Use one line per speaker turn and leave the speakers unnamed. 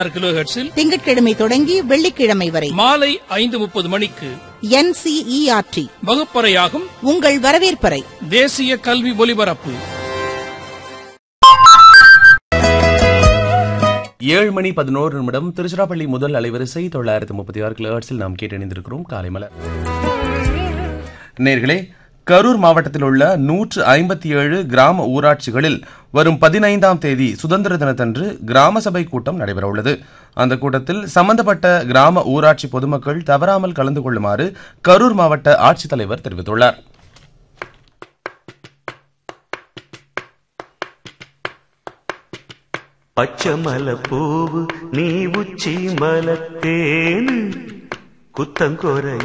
kilo ஹெர்ட்ஸில்
திங்கட்கிழமை தொடங்கி வெள்ளிக்கிழமை வரை
மாலை ஐந்து முப்பது மணிக்கு
என்சிஇஆர்டி
வகுப்பறையாகும்
உங்கள் வரவேற்பறை
தேசிய கல்வி ஒலிபரப்பு
ஏழு மணி பதினோரு நிமிடம் திருச்சிராப்பள்ளி முதல் அலைவரிசை தொள்ளாயிரத்து முப்பத்தி ஆறு கிலோஹர்ட்ஸில் நாம் கேட்டு இணைந்திருக்கிறோம் காலை மலர் நேர்களே கரூர் மாவட்டத்தில் உள்ள நூற்று ஐம்பத்தி ஏழு கிராம ஊராட்சிகளில் வரும் பதினைந்தாம் தேதி சுதந்திர தினத்தன்று கிராம சபை கூட்டம் நடைபெறவுள்ளது அந்த கூட்டத்தில் சம்பந்தப்பட்ட கிராம ஊராட்சி பொதுமக்கள் தவறாமல் கலந்து கொள்ளுமாறு கரூர் மாவட்ட ஆட்சித்தலைவர் தெரிவித்துள்ளார்
பச்சைமலை பூவு நீ உச்சி மலத்தேனு குத்தங்கொரை